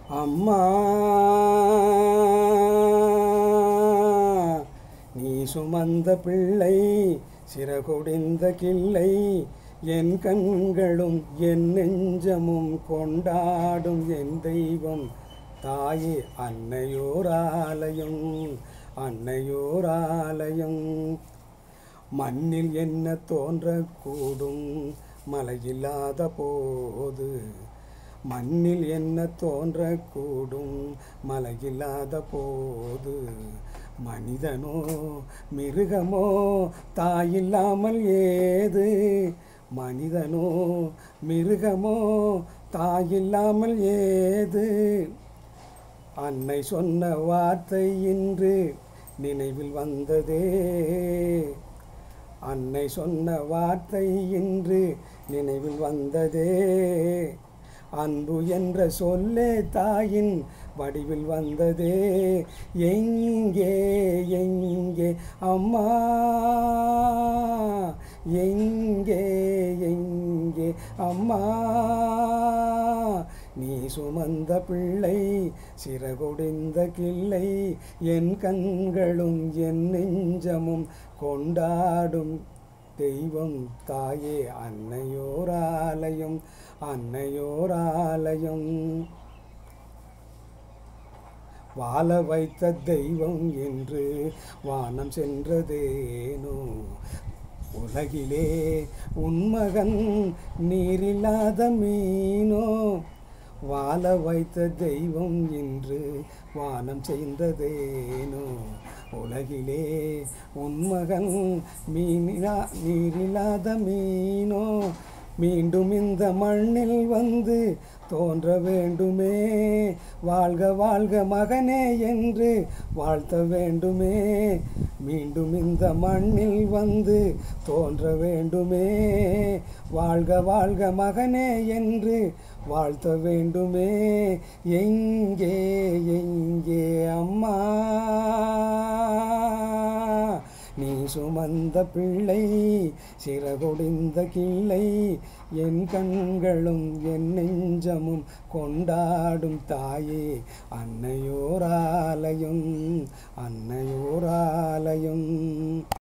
அம்மா நீ சுமந்த பிள்ளை சிறகுடிந்த கிள்ளை என் கண்களும் என் நெஞ்சமும் கொண்டாடும் என் தெய்வம் தாயே அன்னையோராலயம் அன்னையோராலயம் மண்ணில் என்ன தோன்றக்கூடும் மலையில்லாத போது மண்ணில் என்ன தோன்றக்கூடும் மலையில்லாத போது மனிதனோ மிருகமோ தாயில்லாமல் ஏது மனிதனோ மிருகமோ தாயில்லாமல் ஏது அன்னை சொன்ன வார்த்தை இன்று நினைவில் வந்ததே அன்னை சொன்ன வார்த்தை இன்று நினைவில் வந்ததே அன்பு என்ற சொல்லே தாயின் வடிவில் வந்ததே எங்கே எங்கே அம்மா எங்கே எங்கே அம்மா நீ சுமந்த பிள்ளை சிறகொடிந்த கிள்ளை என் கண்களும் என் நெஞ்சமும் கொண்டாடும் தெய்வம் தாயே அன்னையோராலயம் அன்னையோராலயம் வாழ வைத்த தெய்வம் என்று வானம் சென்றதேனோ உலகிலே உன்மகன் நீரில்லாத மீனோ வாழ வைத்த தெய்வம் என்று வானம் செய்ததேனோ உலகிலே உன்மகன் மீனிலா நீரில்லாத மீனோ மீண்டும் இந்த மண்ணில் வந்து தோன்ற வேண்டுமே வாழ்க வாழ்க மகனே என்று வாழ்த்த வேண்டுமே மீண்டும் இந்த மண்ணில் வந்து தோன்ற வேண்டுமே வாழ்க வாழ்க மகனே என்று வாழ்த்த வேண்டுமே எங்கே எங்கே அம்மா நீ சுமந்த பிள்ளை சிறகொடிந்த கிள்ளை என் கண்களும் என் நெஞ்சமும் கொண்டாடும் தாயே அன்னையோராலயம் அன்னையோராலயம்